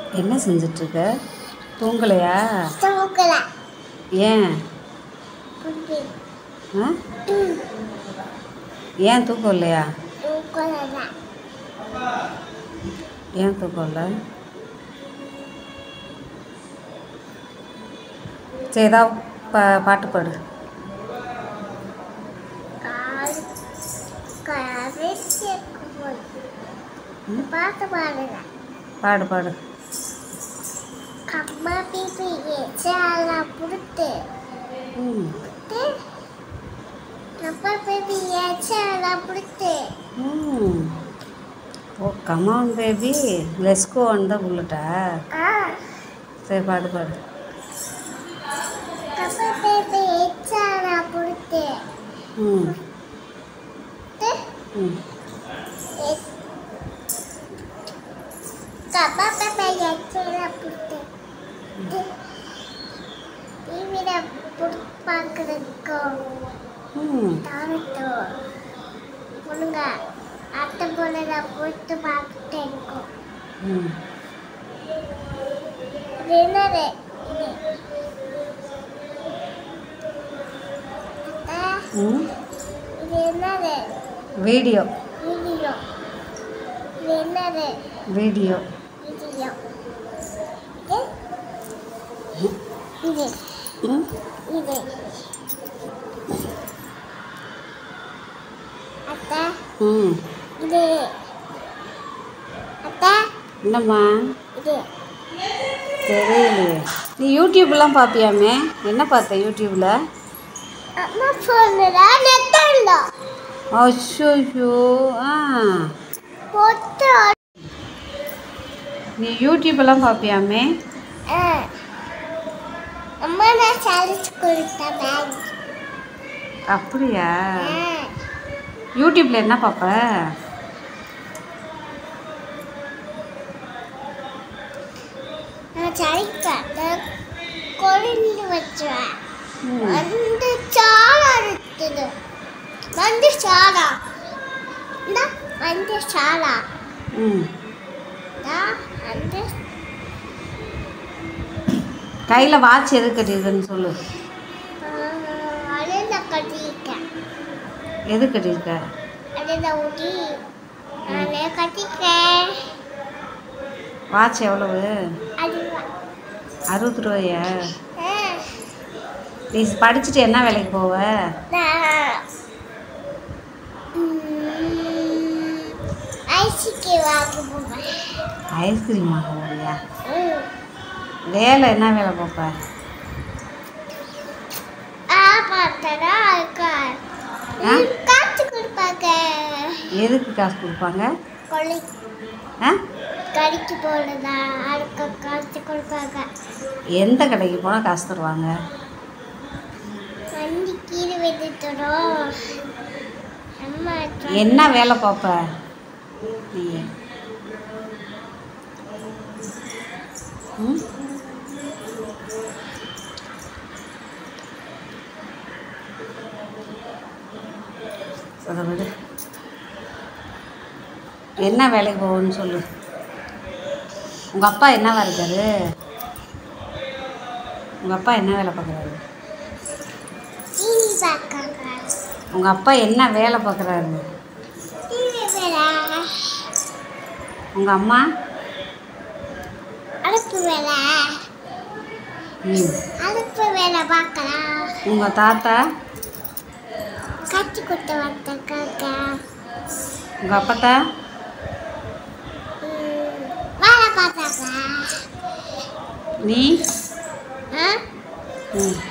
என்ன செஞ்சிட்ருக்க தூங்கலையா தூக்கல ஏன் புடி ஆ ஏன் தூக்கம் இல்லையா தூக்கல ஏன் தூக்கம் இல்லை சரி ஏதாவது பா பாட்டு பாடு கால் கரை சேர்க்கும் பாட்டு பாடுங்க பாடு பாடு கம்மா பிபி சேலா புடுத்து ம் கம்மா பிபி சேலா புடுத்து ம் ஓ கமான் பேபி லெஸ்கோ அந்த புல்லட்டா ஆ சரி பாடு பாடு கம்மா பிபி சேலா புடுத்து ம் ம் கம்மா பிபி சேலா புடுத்து டிவியில புடு பார்க்குறதுக்கும் ம் தாவட்டோ பொண்ணுங்க அத்தை பொண்ணுங்க போட்டு பார்த்துட்டு இருக்கோம் ம் இது என்னது இது அத்தை, ம் இது என்னது வீடியோ வீடியோ இது என்னது வீடியோ வீடியோ இது ம் இது அத்தை ம் இது அத்தை என்னம்மா இது தெரியலையே நீ யூடியூப்லாம் பார்ப்பியாமே என்ன பார்த்த யூடியூப்பில் அம்மா ஃபோனுடா நெட்டண்டா அச்சோ ஆ பொட்டு நீ யூடியூப்லாம் பார்ப்பியாமே ஆ அம்மா நான் சாலிச்சு கொடுத்தேன் பேக் அப்படியா யூடியூப்பில் என்ன பார்ப்ப நான் சளிக்காட்ட கொழுந்து வச்சுவேன் ம் வந்து சாலா இருக்குது வந்து சாலா இந்த வந்து சாலா ம் தான் வந்து கையில் வாட்ச் எது கட்டியிருக்குன்னு சொல்லு அழுந்த கட்டியிருக்கேன் எது கட்டியிருக்க அழுந்த ஊட்டி நானே கட்டிக்கிறேன் வாட்ச் எவ்வளவு அது அறுபது ரூபாயா ஆ, நீ படிச்சுட்டு என்ன வேலைக்கு போவ நான் ம், ஐசிக்கு வாங்க போவேன் ஐஸ்கிரீம் வாங்க போவியா ம். வேலை என்ன வேலை பார்ப்ப ஆ பார்த்தனா இருக்கா ஆ? காத்து கொடுப்பாங்க எதுக்கு காசு கொடுப்பாங்க கொள்ளை ஆ கடிக்கு போனதா அதுக்கு காத்து கொடுப்பாங்க எந்த கடைக்கு போனால் காசு தருவாங்க வண்டி கீழே விட்டுட்டோம் அம்மா என்ன வேலை பார்ப்ப நீ ம் அதை விடு என்ன வேலைக்கு போகணும்னு சொல்லு உங்கள் அப்பா என்னவா இருக்காரு உங்கள் அப்பா என்ன வேலை பார்க்குறாரு டிவி பார்க்காங்க உங்கள் அப்பா என்ன வேலை பார்க்குறாரு டிவி வேலை உங்கள் அம்மா அடுப்பு வேலை ம் அடுப்பு வேலை பார்க்கலாம் உங்கள் தாத்தா கட்டி கொடுத்த வந்திருக்காங்க உங்கள் அப்பத்தா ம், வேலை பார்த்தாங்க நீ ஆ ம்